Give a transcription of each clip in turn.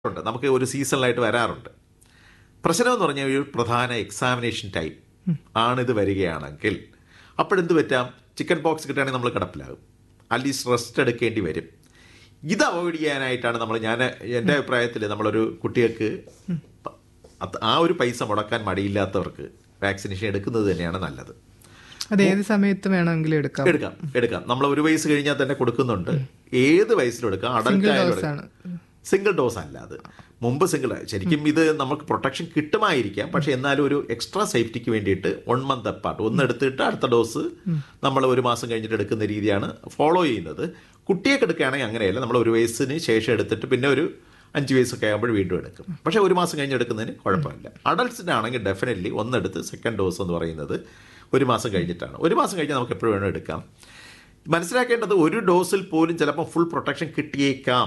ഉണ്ട് നമുക്ക് ഒരു സീസണിലായിട്ട് വരാറുണ്ട് പ്രശ്നം എന്ന് പറഞ്ഞാൽ ഒരു പ്രധാന എക്സാമിനേഷൻ ടൈം ആണിത് വരികയാണെങ്കിൽ അപ്പോഴെന്ത് പറ്റാം ചിക്കൻ പോക്സ് കിട്ടുകയാണെങ്കിൽ നമ്മൾ കിടപ്പിലാകും അറ്റ്ലീസ്റ്റ് റെസ്റ്റ് എടുക്കേണ്ടി വരും ഇത് അവോയ്ഡ് ചെയ്യാനായിട്ടാണ് നമ്മൾ ഞാൻ എൻ്റെ അഭിപ്രായത്തിൽ നമ്മളൊരു കുട്ടികൾക്ക് പ- അത് ആ ഒരു പൈസ മുടക്കാൻ മടിയില്ലാത്തവർക്ക് വാക്സിനേഷൻ എടുക്കുന്നത് തന്നെയാണ് നല്ലത് അത് ഏത് സമയത്ത് വേണമെങ്കിലും എടുക്കാം എടുക്കാം എടുക്കാം നമ്മൾ ഒരു വയസ്സ് കഴിഞ്ഞാൽ തന്നെ കൊടുക്കുന്നുണ്ട് ഏത് വയസ്സിലും എടുക്കാം അഡൽട്ട് സിംഗിൾ ആയാലും ഡോസ് എടുക്കാം. ആണ് സിംഗിൾ ഡോസ് അല്ല അത് മുമ്പ് സിംഗിൾ ശരിക്കും ഇത് നമുക്ക് പ്രൊട്ടക്ഷൻ കിട്ടുമായിരിക്കാം പക്ഷെ എന്നാലും ഒരു എക്സ്ട്രാ സേഫ്റ്റിക്ക് വേണ്ടിയിട്ട് വൺ മന്ത് അപ്പാർട്ട് ഒന്ന് എടുത്തിട്ട് അടുത്ത ഡോസ് നമ്മൾ ഒരു മാസം കഴിഞ്ഞിട്ട് എടുക്കുന്ന രീതിയാണ് ഫോളോ ചെയ്യുന്നത് കുട്ടിയൊക്കെ എടുക്കുകയാണെങ്കിൽ അങ്ങനെയല്ല നമ്മൾ ഒരു വയസ്സിന് ശേഷം എടുത്തിട്ട് പിന്നെ ഒരു അഞ്ച് വയസ്സൊക്കെ ആകുമ്പോൾ വീണ്ടും എടുക്കും പക്ഷേ ഒരു മാസം കഴിഞ്ഞ് എടുക്കുന്നതിന് കുഴപ്പമില്ല അഡൾട്ട്സിനാണെങ്കിൽ ഡെഫിനറ്റ്ലി ഒന്നെടുത്ത് സെക്കൻഡ് ഡോസ് എന്ന് പറയുന്നത് ഒരു മാസം കഴിഞ്ഞിട്ടാണ് ഒരു മാസം കഴിഞ്ഞ് നമുക്ക് എപ്പോഴും വേണം എടുക്കാം മനസ്സിലാക്കേണ്ടത് ഒരു ഡോസിൽ പോലും ചിലപ്പോൾ ഫുൾ പ്രൊട്ടക്ഷൻ കിട്ടിയേക്കാം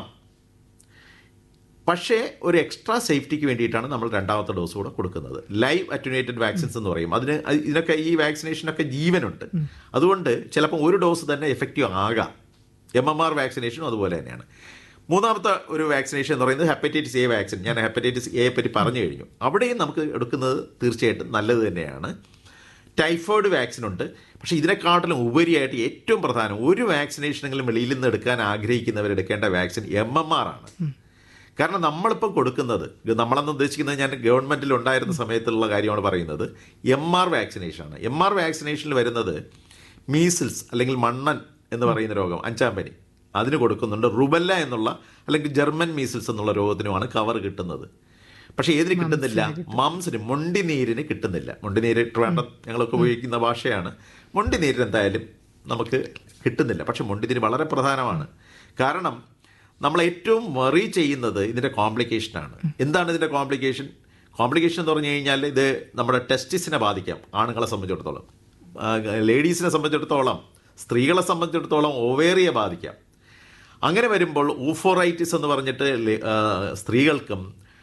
പക്ഷേ ഒരു എക്സ്ട്രാ സേഫ്റ്റിക്ക് വേണ്ടിയിട്ടാണ് നമ്മൾ രണ്ടാമത്തെ ഡോസ് കൂടെ കൊടുക്കുന്നത് ലൈവ് അറ്റുനേറ്റഡ് വാക്സിൻസ് എന്ന് പറയും അതിന് അത് ഇതിനൊക്കെ ഈ വാക്സിനേഷനൊക്കെ ജീവനുണ്ട് അതുകൊണ്ട് ചിലപ്പോൾ ഒരു ഡോസ് തന്നെ എഫക്റ്റീവ് ആകാം എം എം ആർ വാക്സിനേഷനും അതുപോലെ തന്നെയാണ് മൂന്നാമത്തെ ഒരു വാക്സിനേഷൻ എന്ന് പറയുന്നത് ഹെപ്പറ്റൈറ്റിസ് എ വാക്സിൻ ഞാൻ ഹെപ്പറ്റൈറ്റിസ് എയെ പറ്റി പറഞ്ഞു കഴിഞ്ഞു അവിടെയും നമുക്ക് എടുക്കുന്നത് തീർച്ചയായിട്ടും നല്ലത് തന്നെയാണ് ടൈഫോയിഡ് വാക്സിൻ ഉണ്ട് പക്ഷേ ഇതിനെക്കാട്ടിലും ഉപരിയായിട്ട് ഏറ്റവും പ്രധാനം ഒരു വാക്സിനേഷനെങ്കിലും വെളിയിൽ നിന്ന് എടുക്കാൻ ആഗ്രഹിക്കുന്നവർ എടുക്കേണ്ട വാക്സിൻ എം എം ആർ ആണ് കാരണം നമ്മളിപ്പം കൊടുക്കുന്നത് ഇത് നമ്മളെന്ന് ഉദ്ദേശിക്കുന്നത് ഞാൻ ഗവൺമെൻറ്റിൽ ഉണ്ടായിരുന്ന സമയത്തുള്ള കാര്യമാണ് പറയുന്നത് എം ആർ വാക്സിനേഷനാണ് എം ആർ വാക്സിനേഷനിൽ വരുന്നത് മീസിൽസ് അല്ലെങ്കിൽ മണ്ണൻ എന്ന് പറയുന്ന രോഗം അഞ്ചാം പനി അതിന് കൊടുക്കുന്നുണ്ട് റുബല്ല എന്നുള്ള അല്ലെങ്കിൽ ജർമ്മൻ മീസിൽസ് എന്നുള്ള രോഗത്തിനുമാണ് കവർ കിട്ടുന്നത് പക്ഷേ ഏതിന് കിട്ടുന്നില്ല മംസിന് മൊണ്ടിനീരിന് കിട്ടുന്നില്ല മൊണ്ടിനീര് ട്രിവാൻഡ്രം ഞങ്ങളൊക്കെ ഉപയോഗിക്കുന്ന ഭാഷയാണ് മൊണ്ടിനീരിന് എന്തായാലും നമുക്ക് കിട്ടുന്നില്ല പക്ഷെ മൊണ്ടിനീര് വളരെ പ്രധാനമാണ് കാരണം നമ്മൾ ഏറ്റവും വറി ചെയ്യുന്നത് ഇതിൻ്റെ കോംപ്ലിക്കേഷനാണ് എന്താണ് ഇതിൻ്റെ കോംപ്ലിക്കേഷൻ കോംപ്ലിക്കേഷൻ എന്ന് പറഞ്ഞു കഴിഞ്ഞാൽ ഇത് നമ്മുടെ ടെസ്റ്റിസിനെ ബാധിക്കാം ആണുങ്ങളെ സംബന്ധിച്ചിടത്തോളം ലേഡീസിനെ സംബന്ധിച്ചിടത്തോളം സ്ത്രീകളെ സംബന്ധിച്ചിടത്തോളം ഓവേറിയെ ബാധിക്കാം അങ്ങനെ വരുമ്പോൾ ഊഫോറൈറ്റിസ് എന്ന് പറഞ്ഞിട്ട് ലേ- ആ, സ്ത്രീകൾക്കും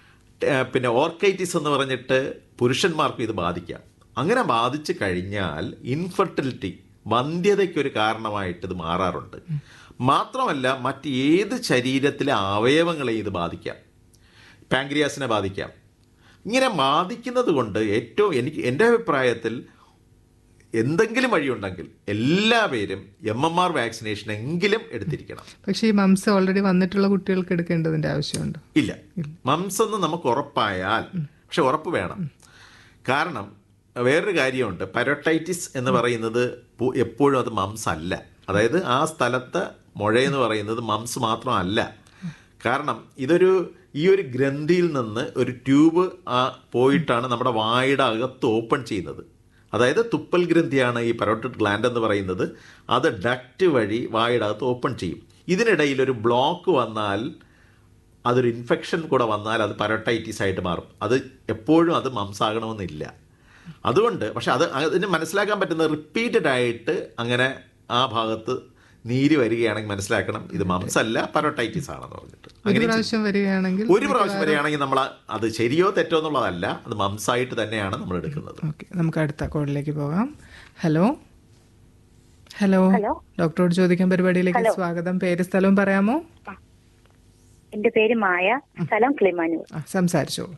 ആ, പിന്നെ ഓർക്കൈറ്റിസ് എന്ന് പറഞ്ഞിട്ട് പുരുഷന്മാർക്കും ഇത് ബാധിക്കാം അങ്ങനെ ബാധിച്ചു കഴിഞ്ഞാൽ ഇൻഫെർട്ടിലിറ്റി വന്ധ്യതയ്ക്കൊരു കാരണമായിട്ട് ഇത് മാറാറുണ്ട് മാത്രമല്ല മറ്റ് ഏത് ശരീരത്തിലെ അവയവങ്ങളെയും ഇത് ബാധിക്കാം പാങ്ക്രിയാസിനെ ബാധിക്കാം ഇങ്ങനെ ബാധിക്കുന്നത് കൊണ്ട് ഏറ്റവും എനിക്ക് എൻ്റെ അഭിപ്രായത്തിൽ എന്തെങ്കിലും വഴിയുണ്ടെങ്കിൽ എല്ലാവരും എം എം ആർ വാക്സിനേഷൻ എങ്കിലും എടുത്തിരിക്കണം പക്ഷേ ഈ മംസ് ഓൾറെഡി വന്നിട്ടുള്ള കുട്ടികൾക്ക് എടുക്കേണ്ടതിന്റെ ആവശ്യമുണ്ട് ഇല്ല മംസ് എന്ന് നമുക്ക് ഉറപ്പായാൽ പക്ഷെ ഉറപ്പ് വേണം കാരണം വേറൊരു കാര്യമുണ്ട് പരോട്ടൈറ്റിസ് എന്ന് പറയുന്നത് പു- എപ്പോഴും അത് മംസ് അല്ല അതായത് ആ സ്ഥലത്തെ മുഴയെന്ന് പറയുന്നത് മംസ് മാത്രമല്ല കാരണം ഇതൊരു ഈ ഒരു ഗ്രന്ഥിയിൽ നിന്ന് ഒരു ട്യൂബ് ആ പോയിട്ടാണ് നമ്മുടെ വായുടെ അകത്ത് ഓപ്പൺ ചെയ്യുന്നത് അതായത് തുപ്പൽ ഗ്രന്ഥിയാണ് ഈ പരോട്ടിഡ് ഗ്ലാൻഡ് എന്ന് പറയുന്നത് അത് ഡക്റ്റ് വഴി വായുടെ അകത്ത് ഓപ്പൺ ചെയ്യും ഇതിനിടയിൽ ഒരു ബ്ലോക്ക് വന്നാൽ അതൊരു ഇൻഫെക്ഷൻ കൂടെ വന്നാൽ അത് പരോട്ടൈറ്റിസ് ആയിട്ട് മാറും അത് എപ്പോഴും അത് മംസാകണമെന്നില്ല അതുകൊണ്ട് പക്ഷെ അത് അതിന് മനസ്സിലാക്കാൻ പറ്റുന്ന റിപ്പീറ്റഡ് ആയിട്ട് അങ്ങനെ ആ ഭാഗത്ത് നീര് വരികയാണെങ്കിൽ മനസ്സിലാക്കണം ഇത് മംസ് അല്ല പരോട്ടൈറ്റിസ് ആണെന്ന് പറഞ്ഞിട്ട് ഒരു അങ്ങനെ പ്രാവശ്യം വരികയാണെങ്കിൽ ഒരു പ്രാവശ്യം വരികയാണെങ്കിൽ നമ്മൾ അത് ശരിയോ തെറ്റോ എന്നുള്ളതല്ല അത് മംസായിട്ട് തന്നെയാണ് നമ്മൾ എടുക്കുന്നത് ഓക്കെ നമുക്ക് അടുത്ത കോളിലേക്ക് പോകാം ഹലോ ഹലോ ഹലോ. ഡോക്ടറോട് ചോദിക്കാൻ പരിപാടിയിലേക്ക് സ്വാഗതം പേര് സ്ഥലവും പറയാമോ എന്റെ പേര് മായ സ്ഥലം കിളിമാനൂർ ആ സംസാരിച്ചോളൂ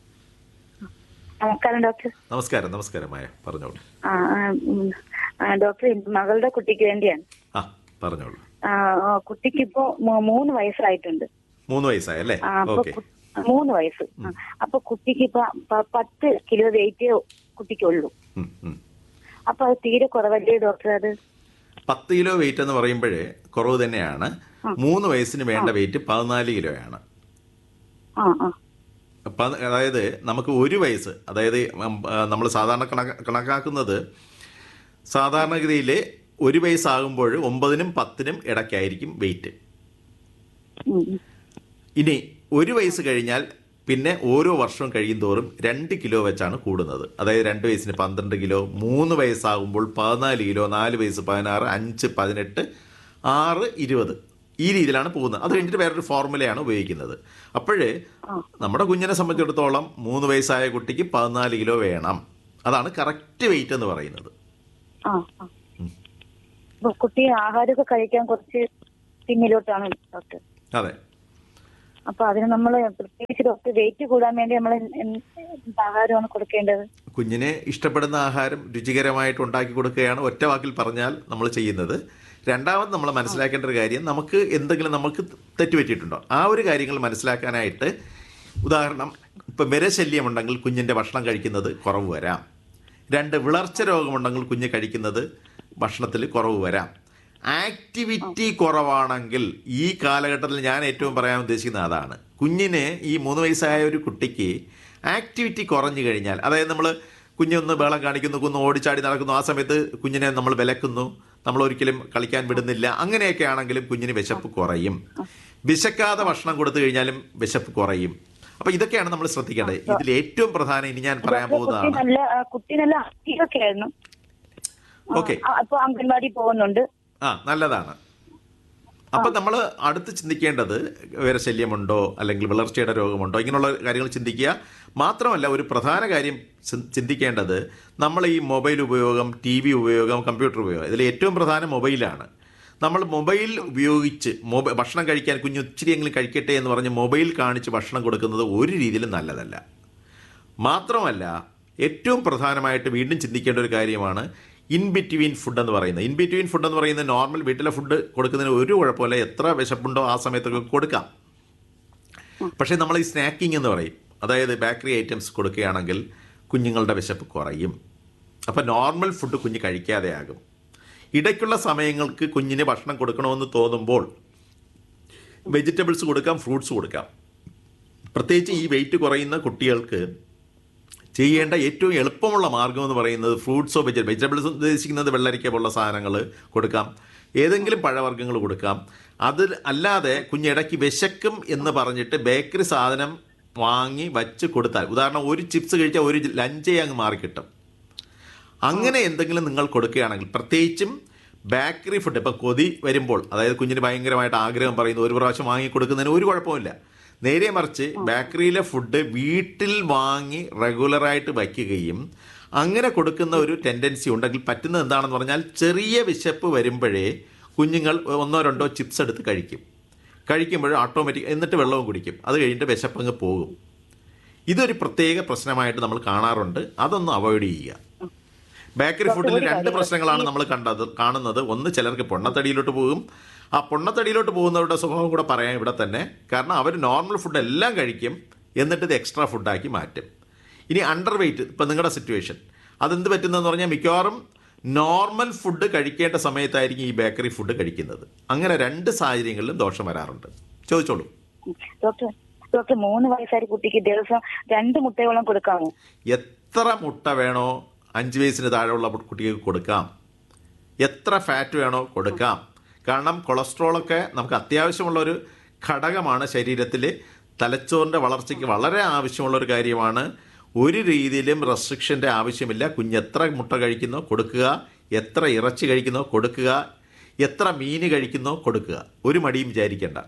നമസ്കാരം ഡോക്ടർ നമസ്കാരം നമസ്കാരമായ പറഞ്ഞോളൂ ആ ആ, ഉം. ആ, ഡോക്ടർ എന്റെ മകളുടെ കുട്ടിക്ക് വേണ്ടിയാണ് ആ പറഞ്ഞോളൂ ആ, ആ, കുട്ടിക്ക് ഇപ്പോ മൂ- മൂന്ന് വയസ്സായിട്ടുണ്ട് മൂന്ന് വയസ്സായല്ലേ ആ, അപ്പൊ ഓക്കെ കു- മൂന്ന് വയസ്സ് ആ, അപ്പൊ കുട്ടിക്ക് ഇപ്പൊ പ- പത്ത് കിലോ വെയിറ്റ് കുട്ടിക്കുള്ളൂ അപ്പൊ അത് തീരെ കുറവല്ലേ ഡോക്ടർ അത് പത്ത് കിലോ വെയിറ്റ് എന്ന് പറയുമ്പോഴേ കുറവ് തന്നെയാണ് മൂന്ന് വയസ്സിന് വേണ്ട വെയിറ്റ് പതിനാല് കിലോയാണ് ആ ആ പ- അതായത് നമുക്ക് ഒരു വയസ്സ് അതായത് നമ്മൾ സാധാരണ കണക്ക് കണക്കാക്കുന്നത് സാധാരണഗതിയിൽ ഒരു വയസ്സാകുമ്പോൾ ഒമ്പതിനും പത്തിനും ഇടയ്ക്കായിരിക്കും വെയിറ്റ് ഉം, ഉം. ഇനി ഒരു വയസ്സ് കഴിഞ്ഞാൽ പിന്നെ ഓരോ വർഷവും കഴിയും തോറും രണ്ട് കിലോ വെച്ചാണ് കൂടുന്നത് അതായത് രണ്ട് വയസ്സിന് പന്ത്രണ്ട് കിലോ മൂന്ന് വയസ്സാകുമ്പോൾ പതിനാല് കിലോ നാല് വയസ്സ് പതിനാറ് അഞ്ച് പതിനെട്ട് ആറ് ഇരുപത് ഈ രീതിയിലാണ് പോകുന്നത് അത് കഴിഞ്ഞിട്ട് വേറൊരു ഫോർമുലയാണ് ഉപയോഗിക്കുന്നത് അപ്പോഴേ നമ്മുടെ കുഞ്ഞിനെ സംബന്ധിച്ചിടത്തോളം മൂന്ന് വയസ്സായ കുട്ടിക്ക് പതിനാല് കിലോ വേണം അതാണ് കറക്റ്റ് വെയിറ്റ് എന്ന് പറയുന്നത് ആ ആ അപ്പൊ കുട്ടി ആഹാരമൊക്കെ കഴിക്കാൻ കുറച്ച് പിന്നിലോട്ടാണ് ഡോക്ടർ അതെ അപ്പൊ അതിന് നമ്മൾ പ്രത്യേകിച്ച് ഡോക്ടർ വെയിറ്റ് കൂടാൻ വേണ്ടി നമ്മൾ എന്ത് ആഹാരമാണ് കൊടുക്കേണ്ടത് കുഞ്ഞിന് ഇഷ്ടപ്പെടുന്ന ആഹാരം രുചികരമായിട്ട് ഉണ്ടാക്കി കൊടുക്കുകയാണ് ഒറ്റ വാക്കിൽ പറഞ്ഞാൽ നമ്മൾ ചെയ്യുന്നത് രണ്ടാമത് നമ്മൾ മനസ്സിലാക്കേണ്ട ഒരു കാര്യം നമുക്ക് എന്തെങ്കിലും നമുക്ക് തെറ്റുപറ്റിയിട്ടുണ്ടോ ആ ഒരു കാര്യങ്ങൾ മനസ്സിലാക്കാനായിട്ട് ഉദാഹരണം ഇപ്പം വിരശല്യമുണ്ടെങ്കിൽ കുഞ്ഞിൻ്റെ ഭക്ഷണം കഴിക്കുന്നത് കുറവ് വരാം രണ്ട് വിളർച്ച രോഗമുണ്ടെങ്കിൽ കുഞ്ഞ് കഴിക്കുന്നത് ഭക്ഷണത്തിൽ കുറവ് വരാം ആക്ടിവിറ്റി കുറവാണെങ്കിൽ ഈ കാലഘട്ടത്തിൽ ഞാൻ ഏറ്റവും പറയാൻ ഉദ്ദേശിക്കുന്നത് അതാണ് കുഞ്ഞിന് ഈ മൂന്ന് വയസ്സായ ഒരു കുട്ടിക്ക് ആക്ടിവിറ്റി കുറഞ്ഞു കഴിഞ്ഞാൽ അതായത് നമ്മൾ കുഞ്ഞൊന്ന് ബേളം കാണിക്കുന്നു കുന്ന് ഓടിച്ചാടി നടക്കുന്നു ആ സമയത്ത് കുഞ്ഞിനെ നമ്മൾ വിലക്കുന്നു നമ്മൾ ഒരിക്കലും കളിക്കാൻ വിടുന്നില്ല അങ്ങനെയൊക്കെ ആണെങ്കിലും കുഞ്ഞിന് വിശപ്പ് കുറയും വിശക്കാതെ ഭക്ഷണം കൊടുത്തു കഴിഞ്ഞാലും വിശപ്പ് കുറയും അപ്പൊ ഇതൊക്കെയാണ് നമ്മൾ ശ്രദ്ധിക്കേണ്ടത് ഇതിൽ ഏറ്റവും പ്രധാനം ഇനി ഞാൻ പറയാൻ കുട്ടി പോകുന്നതാണ് നല്ല ആ, കുട്ടി നല്ല ആക്റ്റീവൊക്കെ ആയിരുന്നു ഓക്കെ ആ, അപ്പൊ അംഗൻവാടി പോകുന്നുണ്ട് ആ നല്ലതാണ് അപ്പം നമ്മൾ അടുത്ത് ചിന്തിക്കേണ്ടത് വിരശല്യമുണ്ടോ അല്ലെങ്കിൽ വിളർച്ചയുടെ രോഗമുണ്ടോ ഇങ്ങനെയുള്ള കാര്യങ്ങൾ ചിന്തിക്കുക മാത്രമല്ല ഒരു പ്രധാന കാര്യം ചി- ചിന്തിക്കേണ്ടത് നമ്മൾ ഈ മൊബൈൽ ഉപയോഗം ടി വി ഉപയോഗം കമ്പ്യൂട്ടർ ഉപയോഗം ഇതിൽ ഏറ്റവും പ്രധാനം മൊബൈലാണ് നമ്മൾ മൊബൈൽ ഉപയോഗിച്ച് മൊബൈൽ ഭക്ഷണം കഴിക്കാൻ കുഞ്ഞ് ഇച്ചിരിയെങ്കിലും കഴിക്കട്ടെ എന്ന് പറഞ്ഞ് മൊബൈൽ കാണിച്ച് ഭക്ഷണം കൊടുക്കുന്നത് ഒരു രീതിയിലും നല്ലതല്ല മാത്രമല്ല ഏറ്റവും പ്രധാനമായിട്ട് വീണ്ടും ചിന്തിക്കേണ്ട ഒരു കാര്യമാണ് ഇൻ ബിറ്റ്വീൻ ഫുഡ് എന്ന് പറയുന്നത് ഇൻ ബിറ്റ്വീൻ ഫുഡ് എന്ന് പറയുന്നത് നോർമൽ വീട്ടിലെ ഫുഡ് കൊടുക്കുന്നതിന് ഒരു കുഴപ്പമില്ല എത്ര വിശപ്പുണ്ടോ ആ സമയത്തൊക്കെ കൊടുക്കാം പക്ഷേ നമ്മൾ ഈ സ്നാക്കിംഗ് എന്ന് പറയും അതായത് ബേക്കറി ഐറ്റംസ് കൊടുക്കുകയാണെങ്കിൽ കുഞ്ഞുങ്ങളുടെ വിശപ്പ് കുറയും അപ്പോൾ നോർമൽ ഫുഡ് കുഞ്ഞ് കഴിക്കാതെയാകും ഇടയ്ക്കുള്ള സമയങ്ങൾക്ക് കുഞ്ഞിന് ഭക്ഷണം കൊടുക്കണമെന്ന് തോന്നുമ്പോൾ വെജിറ്റബിൾസ് കൊടുക്കാം ഫ്രൂട്ട്സ് കൊടുക്കാം പ്രത്യേകിച്ച് ഈ വെയിറ്റ് കുറയുന്ന കുട്ടികൾക്ക് ചെയ്യേണ്ട ഏറ്റവും എളുപ്പമുള്ള മാർഗം എന്ന് പറയുന്നത് ഫ്രൂട്ട്സോ വെജ വെജിറ്റബിൾസ് ഉദ്ദേശിക്കുന്നത് വെള്ളരിക്ക പോലുള്ള സാധനങ്ങൾ കൊടുക്കാം ഏതെങ്കിലും പഴവർഗ്ഗങ്ങൾ കൊടുക്കാം അത് അല്ലാതെ കുഞ്ഞിടയ്ക്ക് വിശക്കും എന്ന് പറഞ്ഞിട്ട് ബേക്കറി സാധനം വാങ്ങി വച്ച് കൊടുത്താൽ ഉദാഹരണം ഒരു ചിപ്സ് കഴിച്ചാൽ ഒരു ലഞ്ചേ അങ്ങ് മാറിക്കിട്ടും അങ്ങനെ എന്തെങ്കിലും നിങ്ങൾ കൊടുക്കുകയാണെങ്കിൽ പ്രത്യേകിച്ചും ബേക്കറി ഫുഡ് ഇപ്പം കൊതി വരുമ്പോൾ അതായത് കുഞ്ഞിന് ഭയങ്കരമായിട്ട് ആഗ്രഹം പറയുന്നു ഒരു പ്രാവശ്യം വാങ്ങി കൊടുക്കുന്നതിന് ഒരു കുഴപ്പമില്ല നേരെ മറിച്ച് ബേക്കറിയിലെ ഫുഡ് വീട്ടിൽ വാങ്ങി റെഗുലറായിട്ട് വയ്ക്കുകയും അങ്ങനെ കൊടുക്കുന്ന ഒരു ടെൻഡൻസി ഉണ്ടെങ്കിൽ പറ്റുന്നത് എന്താണെന്ന് പറഞ്ഞാൽ ചെറിയ വിശപ്പ് വരുമ്പോഴേ കുഞ്ഞുങ്ങൾ ഒന്നോ രണ്ടോ ചിപ്സ് എടുത്ത് കഴിക്കും കഴിക്കുമ്പോൾ ഓട്ടോമാറ്റിക് എന്നിട്ട് വെള്ളവും കുടിക്കും അത് കഴിഞ്ഞിട്ട് വിശപ്പങ്ങ് പോകും ഇതൊരു പ്രത്യേക പ്രശ്നമായിട്ട് നമ്മൾ കാണാറുണ്ട് അതൊന്ന് അവോയ്ഡ് ചെയ്യുക ബേക്കറി ഫുഡിൽ രണ്ട് പ്രശ്നങ്ങളാണ് നമ്മൾ കണ്ടത് കാണുന്നത് ഒന്ന് ചിലർക്ക് പൊണ്ണത്തടിയിലോട്ട് പോകും ആ പൊണ്ണത്തടിയിലോട്ട് പോകുന്നവരുടെ സ്വഭാവം കൂടെ പറയാം ഇവിടെ തന്നെ കാരണം അവർ നോർമൽ ഫുഡ് എല്ലാം കഴിക്കും എന്നിട്ട് ഇത് എക്സ്ട്രാ ഫുഡാക്കി മാറ്റും ഇനി അണ്ടർ വെയിറ്റ് ഇപ്പം നിങ്ങളുടെ സിറ്റുവേഷൻ അതെന്ത് പറ്റുന്നതെന്ന് പറഞ്ഞാൽ മിക്കവാറും നോർമൽ ഫുഡ് കഴിക്കേണ്ട സമയത്തായിരിക്കും ഈ ബേക്കറി ഫുഡ് കഴിക്കുന്നത് അങ്ങനെ രണ്ട് സാഹചര്യങ്ങളിലും ദോഷം വരാറുണ്ട് ചോദിച്ചോളൂ ഡോക്ടർ ഡോക്ടർ മൂന്ന് വയസ്സായ കുട്ടിക്ക് ദിവസം രണ്ട് മുട്ടയോളം കൊടുക്കാമോ എത്ര മുട്ട വേണോ അഞ്ച് വയസ്സിന് താഴെയുള്ള കുട്ടികൾക്ക് കൊടുക്കാം എത്ര ഫാറ്റ് വേണോ കൊടുക്കാം കാരണം കൊളസ്ട്രോളൊക്കെ നമുക്ക് അത്യാവശ്യമുള്ള ഒരു ഘടകമാണ് ശരീരത്തിൽ തലച്ചോറിൻ്റെ വളർച്ചയ്ക്ക് വളരെ ആവശ്യമുള്ള ഒരു കാര്യമാണ് ഒരു രീതിയിലും റെസ്ട്രിക്ഷൻ്റെ ആവശ്യമില്ല കുഞ്ഞ് എത്ര മുട്ട കഴിക്കുന്നോ കൊടുക്കുക എത്ര ഇറച്ചി കഴിക്കുന്നോ കൊടുക്കുക എത്ര മീൻ കഴിക്കുന്നോ കൊടുക്കുക ഒരു മടിയും വിചാരിക്കേണ്ട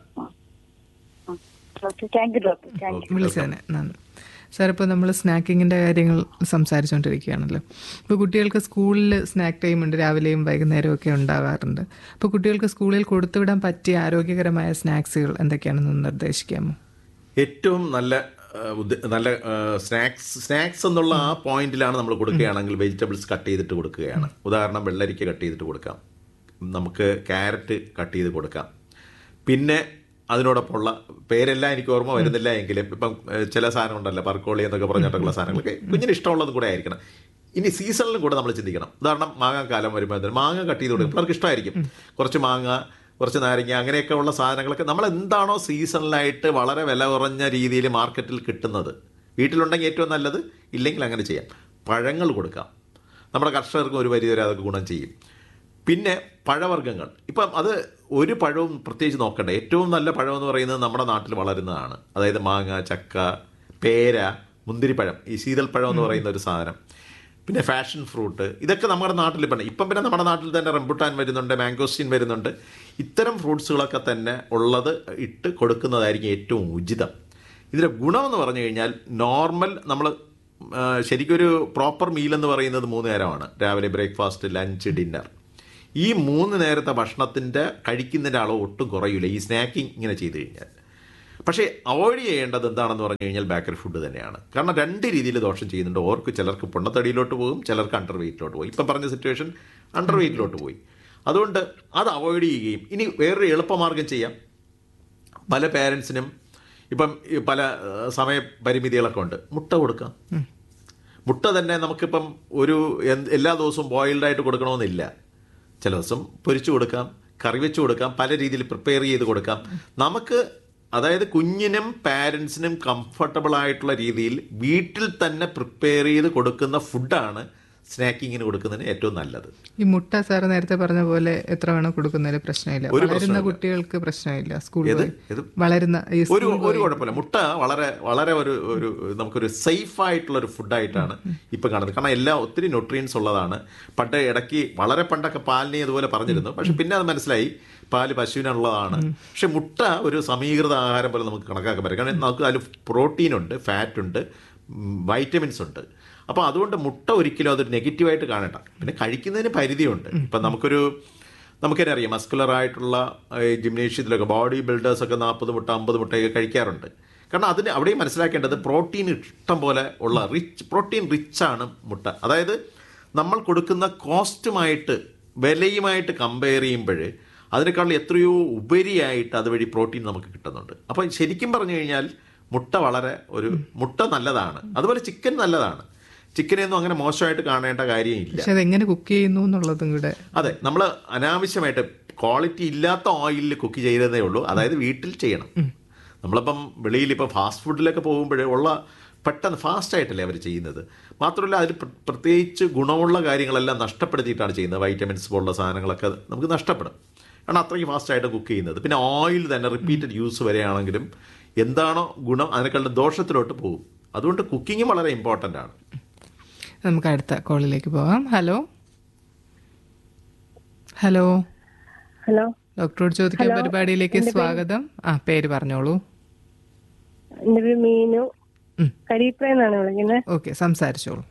doctor thank you doctor thank you വിളിച്ചതിന് നന്ദി സാർ ഇപ്പോൾ നമ്മൾ സ്നാക്കിങ്ങിൻ്റെ കാര്യങ്ങൾ സംസാരിച്ചുകൊണ്ടിരിക്കുകയാണല്ലോ ഇപ്പോൾ കുട്ടികൾക്ക് സ്കൂളിൽ സ്നാക്ക് ടൈം ഉണ്ട് രാവിലെയും വൈകുന്നേരവും ഒക്കെ ഉണ്ടാകാറുണ്ട് അപ്പോൾ കുട്ടികൾക്ക് സ്കൂളിൽ കൊടുത്തുവിടാൻ പറ്റിയ ആരോഗ്യകരമായ സ്നാക്സുകൾ എന്തൊക്കെയാണെന്ന് നിർദ്ദേശിക്കാമോ ഏറ്റവും നല്ല ആ, ഉദ്ദ- നല്ല സ്നാക്സ് സ്നാക്സ് എന്നുള്ള ആ പോയിന്റിലാണ് നമ്മൾ കൊടുക്കുകയാണെങ്കിൽ വെജിറ്റബിൾസ് കട്ട് ചെയ്തിട്ട് കൊടുക്കുകയാണ് ഉദാഹരണം വെള്ളരിക്ക കട്ട് ചെയ്തിട്ട് കൊടുക്കാം നമുക്ക് ക്യാരറ്റ് കട്ട് ചെയ്ത് കൊടുക്കാം പിന്നെ അതിനോടൊപ്പമുള്ള പേരെല്ലാം എനിക്ക് ഓർമ്മ വരുന്നില്ല എങ്കിലും ഇപ്പം ഏഹ്, ചില സാധനം ഉണ്ടല്ലോ പർക്കോളി എന്നൊക്കെ പറഞ്ഞിട്ടുള്ള സാധനങ്ങളൊക്കെ കുഞ്ഞിന് ഇഷ്ടമുള്ളത് കൂടെ ആയിരിക്കണം ഇനി സീസണിലും കൂടെ നമ്മൾ ചിന്തിക്കണം ഉദാഹരണം മാങ്ങാക്കാലം വരുമ്പോൾ എന്താണ് മാങ്ങ കട്ട് ചെയ്ത് കൊടുക്കും പിള്ളേർക്ക് ഇഷ്ടമായിരിക്കും കുറച്ച് മാങ്ങ കുറച്ച് നാരങ്ങ അങ്ങനെയൊക്കെ ഉള്ള സാധനങ്ങളൊക്കെ നമ്മൾ എന്താണോ സീസണിലായിട്ട് വളരെ വില കുറഞ്ഞ രീതിയിൽ മാർക്കറ്റിൽ കിട്ടുന്നത് വീട്ടിലുണ്ടെങ്കിൽ ഏറ്റവും നല്ലത് ഇല്ലെങ്കിൽ അങ്ങനെ ചെയ്യാം പഴങ്ങൾ കൊടുക്കാം നമ്മുടെ കർഷകർക്കും ഒരു പരിധി വരെ അതൊക്കെ ഗുണം ചെയ്യും പിന്നെ പഴവർഗ്ഗങ്ങൾ ഇപ്പം അത് ഒരു പഴവും പ്രത്യേകിച്ച് നോക്കണ്ട ഏറ്റവും നല്ല പഴം എന്ന് പറയുന്നത് നമ്മുടെ നാട്ടിൽ വളരുന്നതാണ് അതായത് മാങ്ങ ചക്ക പേര മുന്തിരിപ്പഴം ഈ ശീതൽപ്പഴം എന്ന് പറയുന്ന ഒരു സാധനം പിന്നെ ഫാഷൻ ഫ്രൂട്ട് ഇതൊക്കെ നമ്മുടെ നാട്ടിൽ ഇപ്പം ഇപ്പം പിന്നെ നമ്മുടെ നാട്ടിൽ തന്നെ റംബുട്ടാൻ വരുന്നുണ്ട് മാംഗോസ്റ്റീൻ വരുന്നുണ്ട് ഇത്തരം ഫ്രൂട്ട്സുകളൊക്കെ തന്നെ ഉള്ളത് ഇട്ട് കൊടുക്കുന്നതായിരിക്കും ഏറ്റവും ഉചിതം ഇതിൻ്റെ ഗുണമെന്ന് പറഞ്ഞു കഴിഞ്ഞാൽ നോർമൽ നമ്മൾ ശരിക്കും ഒരു പ്രോപ്പർ മീൽ എന്ന് പറയുന്നത് മൂന്ന് നേരമാണ് രാവിലെ ബ്രേക്ക്ഫാസ്റ്റ് ലഞ്ച് ഡിന്നർ ഈ മൂന്ന് നേരത്തെ ഭക്ഷണത്തിൻ്റെ കഴിക്കുന്നതിൻ്റെ അളവ് ഒട്ടും കുറയില്ല ഈ സ്നാക്കിംഗ് ഇങ്ങനെ ചെയ്തു കഴിഞ്ഞാൽ പക്ഷേ അവോയ്ഡ് ചെയ്യേണ്ടത് എന്താണെന്ന് പറഞ്ഞു കഴിഞ്ഞാൽ ബേക്കറി ഫുഡ് തന്നെയാണ് കാരണം രണ്ട് രീതിയിൽ ദോഷം ചെയ്യുന്നുണ്ട് ഓർക്ക് ചിലർക്ക് പൊണ്ണത്തടിയിലോട്ട് പോകും ചിലർക്ക് അണ്ടർ വെയിറ്റിലോട്ട് പോകും ഇപ്പം പറഞ്ഞ സിറ്റുവേഷൻ അണ്ടർ വെയിറ്റിലോട്ട് പോയി അതുകൊണ്ട് അത് അവോയ്ഡ് ചെയ്യുകയും ഇനി വേറൊരു എളുപ്പമാർഗം ചെയ്യാം പല പേരൻസിനും ഇപ്പം ഈ പല ഏഹ്, സമയപരിമിതികളൊക്കെ ഉണ്ട് മുട്ട കൊടുക്കാം മുട്ട തന്നെ നമുക്കിപ്പം ഒരു എന്ത് എല്ലാ ദിവസവും ബോയിൽഡ് ആയിട്ട് കൊടുക്കണമെന്നില്ല ചില ദിവസം പൊരിച്ചു കൊടുക്കാം കറി വെച്ച് കൊടുക്കാം പല രീതിയിൽ പ്രിപ്പയർ ചെയ്ത് കൊടുക്കാം നമുക്ക് അതായത് കുഞ്ഞിനും പാരൻസിനും കംഫർട്ടബിൾ ആയിട്ടുള്ള രീതിയിൽ വീട്ടിൽ തന്നെ പ്രിപ്പയർ ചെയ്ത് കൊടുക്കുന്ന ഫുഡാണ് സ്നാക്കിങ്ങിന് കൊടുക്കുന്നതിന് ഏറ്റവും നല്ലത് ഈ മുട്ട സാർ നേരത്തെ പറഞ്ഞ പോലെ എത്ര വേണം കൊടുക്കുന്നതിൽ പ്രശ്നമില്ല ഒരു വളരുന്ന പ്രശ്നമില്ല. കുട്ടികൾക്ക് പ്രശ്നമില്ല സ്കൂളിൽ ഏത്? പോയി ഏത്? വളരുന്ന ഈ ഒരു സ്കൂൾ ഒരു കുഴപ്പമില്ല മുട്ട വളരെ വളരെ ഒരു ഒരു നമുക്കൊരു സേഫ് ആയിട്ടുള്ള ഒരു ഫുഡായിട്ടാണ് ഇപ്പൊ കാണുന്നത് കാരണം എല്ലാം ഒത്തിരി ന്യൂട്രിയൻസ് ഉള്ളതാണ് പണ്ട് ഇടയ്ക്ക് വളരെ പണ്ടൊക്കെ പാലിനെ ഇതുപോലെ പറഞ്ഞിരുന്നു പക്ഷെ പിന്നെ അത് മനസ്സിലായി പാല് പശുവിനുള്ളതാണ് പക്ഷെ മുട്ട ഒരു സമീകൃത ആഹാരം പോലെ നമുക്ക് കണക്കാക്കാൻ പറ്റും കാരണം നമുക്ക് അതിൽ പ്രോട്ടീൻ ഉണ്ട് ഫാറ്റ് ഉണ്ട് വൈറ്റമിൻസ് ഉണ്ട് അപ്പോൾ അതുകൊണ്ട് മുട്ട ഒരിക്കലും അതൊരു നെഗറ്റീവായിട്ട് കാണണ്ട പിന്നെ കഴിക്കുന്നതിന് പരിധിയുണ്ട് ഇപ്പം നമുക്കൊരു നമുക്കെന്നെ അറിയാം മസ്കുലർ ആയിട്ടുള്ള ജിംനേഷ്യത്തിലൊക്കെ ബോഡി ബിൽഡേഴ്സ് ഒക്കെ നാൽപ്പത് മുട്ട അമ്പത് മുട്ടയൊക്കെ കഴിക്കാറുണ്ട് കാരണം അതിന് അവിടെയും മനസ്സിലാക്കേണ്ടത് പ്രോട്ടീൻ ഇഷ്ടം പോലെ ഉള്ള റിച്ച് പ്രോട്ടീൻ റിച്ച് ആണ് മുട്ട അതായത് നമ്മൾ കൊടുക്കുന്ന കോസ്റ്റുമായിട്ട് വിലയുമായിട്ട് കമ്പയർ ചെയ്യുമ്പോൾ അതിനേക്കാൾ എത്രയോ ഉപരിയായിട്ട് അതുവഴി പ്രോട്ടീൻ നമുക്ക് കിട്ടുന്നുണ്ട് അപ്പോൾ ശരിക്കും പറഞ്ഞു കഴിഞ്ഞാൽ മുട്ട വളരെ ഒരു മുട്ട നല്ലതാണ് അതുപോലെ ചിക്കൻ നല്ലതാണ് ചിക്കനെയൊന്നും അങ്ങനെ മോശമായിട്ട് കാണേണ്ട കാര്യമില്ല പക്ഷെ അതെങ്ങനെ കുക്ക് ചെയ്യുന്നു എന്നുള്ളതും കൂടെ അതെ നമ്മൾ അനാവശ്യമായിട്ട് ക്വാളിറ്റി ഇല്ലാത്ത ഓയിലിൽ കുക്ക് ചെയ്തതേ ഉള്ളൂ അതായത് വീട്ടിൽ ചെയ്യണം നമ്മളിപ്പം വെളിയിൽ ഇപ്പം ഫാസ്റ്റ് ഫുഡിലൊക്കെ പോകുമ്പോൾ ഉള്ള പെട്ടെന്ന് ഫാസ്റ്റ് ആയിട്ടല്ലേ അവർ ചെയ്യുന്നത് മാത്രമല്ല അതിൽ പ്ര- പ്രത്യേകിച്ച് ഗുണമുള്ള കാര്യങ്ങളെല്ലാം നഷ്ടപ്പെടുത്തിയിട്ടാണ് ചെയ്യുന്നത് വൈറ്റമിൻസ് പോലുള്ള സാധനങ്ങളൊക്കെ നമുക്ക് നഷ്ടപ്പെടും കാരണം അത്രയും ഫാസ്റ്റ് ആയിട്ട് കുക്ക് ചെയ്യുന്നത് പിന്നെ ഓയിൽ തന്നെ റിപ്പീറ്റഡ് യൂസ് വരെയാണെങ്കിലും എന്താണോ ഗുണം അതിനേക്കാളും ദോഷത്തിലോട്ട് പോകും അതുകൊണ്ട് കുക്കിങ്ങും വളരെ ഇമ്പോർട്ടൻ്റ് ആണ് നമുക്ക് അടുത്ത കോളിലേക്ക് പോകാം ഹലോ ഹലോ ഹലോ ഡോക്ടറോട് ചോദിക്കാൻ പരിപാടിയിലേക്ക് സ്വാഗതം ആ പേര് പറഞ്ഞോളൂ എന്റെ പേര് മീനു ഉം. കരിപ്രയെന്നാണ് വിളിക്കുന്നത് ഓക്കെ സംസാരിച്ചോളൂ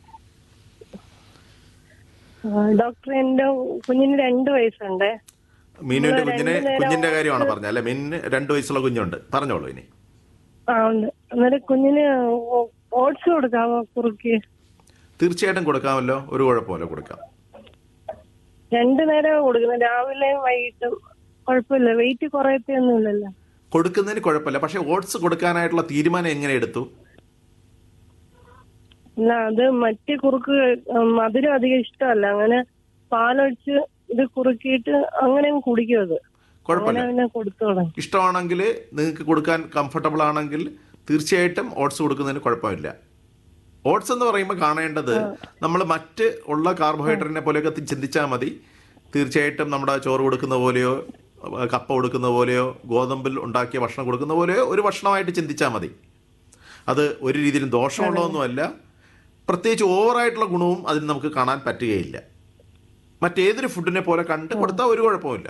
ഡോക്ടർ എന്റെ കുഞ്ഞിന് രണ്ട് വയസ്സുണ്ട് മീനുവിന്റെ കുഞ്ഞിനെ കുഞ്ഞിന്റെ കാര്യമാണ് പറഞ്ഞത് അല്ലെ മീനിന് രണ്ട് വയസ്സുള്ള കുഞ്ഞുണ്ട് പറഞ്ഞോളൂ ഇനി ആ ഉണ്ട് അന്നേരം കുഞ്ഞിന് ഓട്സ് കൊടുക്കാമോ കുറുക്കി തീർച്ചയായിട്ടും കൊടുക്കാമല്ലോ ഒരു കുഴപ്പമില്ല കൊടുക്കാം രണ്ടു നേരം കൊടുക്കുന്നത് രാവിലെയും വൈകിട്ടും കുഴപ്പമില്ല വെയിറ്റ് കുറയത്തൊന്നുമില്ലല്ലോ കൊടുക്കുന്നതിന് കുഴപ്പമില്ല പക്ഷെ ഓട്സ് കൊടുക്കാനായിട്ടുള്ള തീരുമാനം എങ്ങനെ എടുത്തു ഇല്ല അത് മറ്റ് കുറുക്ക് ഉം, മധുരം അധികം ഇഷ്ടമല്ല അങ്ങനെ പാലൊഴിച്ച് ഇത് കുറുക്കിയിട്ട് അങ്ങനെ അങ്ങ് കുടിക്കും അത് അങ്ങനെ കുഴപ്പമില്ല പിന്നെ കൊടുത്തു തുടങ്ങി ഇഷ്ടമാണെങ്കിൽ നിങ്ങൾക്ക് കൊടുക്കാൻ കംഫർട്ടബിൾ ആണെങ്കിൽ തീർച്ചയായിട്ടും ഓട്സ് കൊടുക്കുന്നതിന് കുഴപ്പമില്ല ഓട്സ് എന്ന് പറയുമ്പോൾ കാണേണ്ടത് നമ്മൾ മറ്റ് ഉള്ള കാർബോഹൈഡ്രേറ്റിനെ പോലെയൊക്കെ തി- ചിന്തിച്ചാൽ മതി തീർച്ചയായിട്ടും നമ്മുടെ ചോറ് കൊടുക്കുന്ന പോലെയോ അഹ് കപ്പ കൊടുക്കുന്ന പോലെയോ ഗോതമ്പിൽ ഉണ്ടാക്കിയ ഭക്ഷണം കൊടുക്കുന്ന പോലെയോ ഒരു ഭക്ഷണമായിട്ട് ചിന്തിച്ചാൽ മതി അത് ഒരു രീതിയിലും ദോഷമുള്ളതൊന്നുമല്ല പ്രത്യേകിച്ച് ഓവറായിട്ടുള്ള ഗുണവും അതിന് നമുക്ക് കാണാൻ പറ്റുകയില്ല മറ്റേതൊരു ഫുഡിനെ പോലെ കണ്ട് കൊടുത്താൽ ഒരു കുഴപ്പമില്ല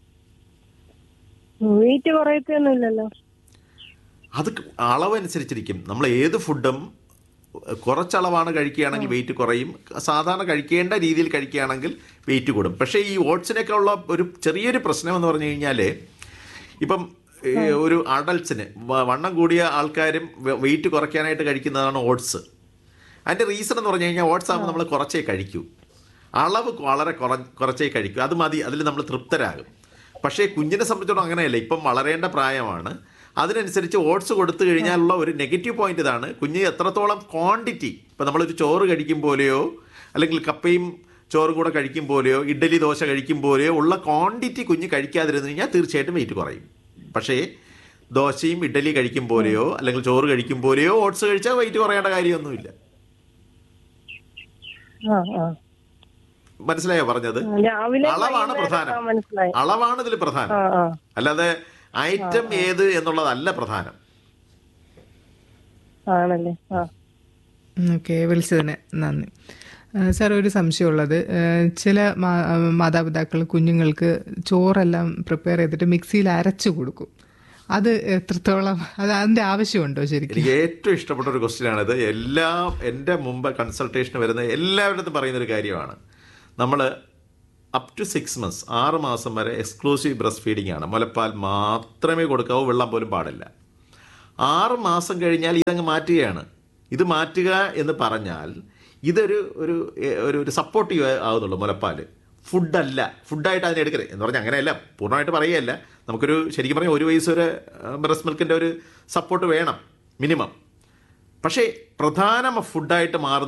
വെയിറ്റ് കുറയത്തൊന്നുമില്ലല്ലോ അത് ക- അളവനുസരിച്ചിരിക്കും നമ്മൾ ഏത് ഫുഡും കുറച്ചളവാണ് കഴിക്കുകയാണെങ്കിൽ വെയിറ്റ് കുറയും സാധാരണ കഴിക്കേണ്ട രീതിയിൽ കഴിക്കുകയാണെങ്കിൽ വെയിറ്റ് കൂടും പക്ഷേ ഈ ഓട്സിനൊക്കെ ഉള്ള ഒരു ചെറിയൊരു പ്രശ്നം എന്ന് പറഞ്ഞു കഴിഞ്ഞാൽ ഇപ്പം ഏ, ഒരു അഡൽട്സിന് വണ്ണം കൂടിയ ആൾക്കാരും വെയിറ്റ് കുറയ്ക്കാനായിട്ട് കഴിക്കുന്നതാണ് ഓട്സ് അതിൻ്റെ റീസൺ എന്ന് പറഞ്ഞു കഴിഞ്ഞാൽ ഓട്സ് ആകുമ്പോൾ നമ്മൾ കുറച്ചേ കഴിക്കൂ അളവ് വളരെ കുറ കുറച്ചേ കഴിക്കൂ അത് മതി അതിൽ നമ്മൾ തൃപ്തരാകും പക്ഷേ കുഞ്ഞിനെ സംബന്ധിച്ചിടത്തോളം അങ്ങനെയല്ല ഇപ്പം വളരേണ്ട പ്രായമാണ് അതിനനുസരിച്ച് ഓട്സ് കൊടുത്തു കഴിഞ്ഞാലുള്ള ഒരു നെഗറ്റീവ് പോയിന്റ് ഇതാണ് കുഞ്ഞ് എത്രത്തോളം ക്വാണ്ടിറ്റി ഇപ്പം നമ്മളൊരു ചോറ് കഴിക്കും പോലെയോ അല്ലെങ്കിൽ കപ്പയും ചോറും കൂടെ കഴിക്കും പോലെയോ ഇഡ്ഡലി ദോശ കഴിക്കും പോലെയോ ഉള്ള ക്വാണ്ടിറ്റി കുഞ്ഞ് കഴിക്കാതിരുന്നു കഴിഞ്ഞാൽ തീർച്ചയായിട്ടും വെയിറ്റ് കുറയും പക്ഷേ ദോശയും ഇഡ്ഡലി കഴിക്കും പോലെയോ അല്ലെങ്കിൽ ചോറ് കഴിക്കും പോലെയോ ഓട്സ് കഴിച്ചാൽ വെയിറ്റ് കുറയേണ്ട കാര്യമൊന്നുമില്ല ആ ആ മനസ്സിലായോ പറഞ്ഞത് രാവിലെ അളവാണ് വൈകുന്നേരം പ്രധാനം ആ, മനസ്സിലായി അളവാണ് ഇതിൽ പ്രധാനം ആ ആ അല്ലാതെ ഐറ്റം ഏത് എന്നുള്ളതല്ല പ്രധാനം ആണല്ലേ ആ ഓക്കെ വിളിച്ചതിന് നന്ദി ആ, സാർ ഒരു സംശയമുള്ളത് ആ, ചില മാ- മാതാപിതാക്കൾ കുഞ്ഞുങ്ങൾക്ക് ചോറെല്ലാം പ്രിപ്പയർ ചെയ്തിട്ട് മിക്സിയിൽ അരച്ചു കൊടുക്കും അത് എത്രത്തോളം അത് അതിന്റെ ആവശ്യമുണ്ടോ ശരിക്കും എനിക്ക് ഏറ്റവും ഇഷ്ടപ്പെട്ട ഒരു ക്വസ്റ്റ്യൻ ആണിത് എല്ലാ എൻ്റെ മുമ്പ് കൺസൾട്ടേഷന് വരുന്ന എല്ലാവരുടെ പറയുന്ന ഒരു കാര്യമാണ് നമ്മൾ അപ് ടു സിക്സ് മന്ത്സ് ആറ് മാസം വരെ എക്സ്ക്ലൂസീവ് ബ്രസ്റ്റ് ഫീഡിംഗ് ആണ് മുലപ്പാൽ മാത്രമേ കൊടുക്കാവൂ വെള്ളം പോലും പാടില്ല ആറ് മാസം കഴിഞ്ഞാൽ ഇതങ്ങ് മാറ്റുകയാണ് ഇത് മാറ്റുക എന്ന് പറഞ്ഞാൽ ഇതൊരു ഒരു എ- ഒരു ഒരു സപ്പോർട്ടീവ് ആവുന്നുള്ളൂ മുലപ്പാൽ ഫുഡല്ല ഫുഡായിട്ട് അതിനെ എടുക്കരുത് എന്ന് പറഞ്ഞാൽ അങ്ങനെയല്ല പൂർണ്ണമായിട്ട് പറയുകയല്ല നമുക്കൊരു ശരിക്കും പറഞ്ഞാൽ ഒരു വയസ്സ് വരെ ബ്രസ്റ്റ് മിൽക്കിൻ്റെ ഒരു സപ്പോർട്ട് വേണം മിനിമം പക്ഷേ പ്രധാന ഫുഡായിട്ട് മാറുന്ന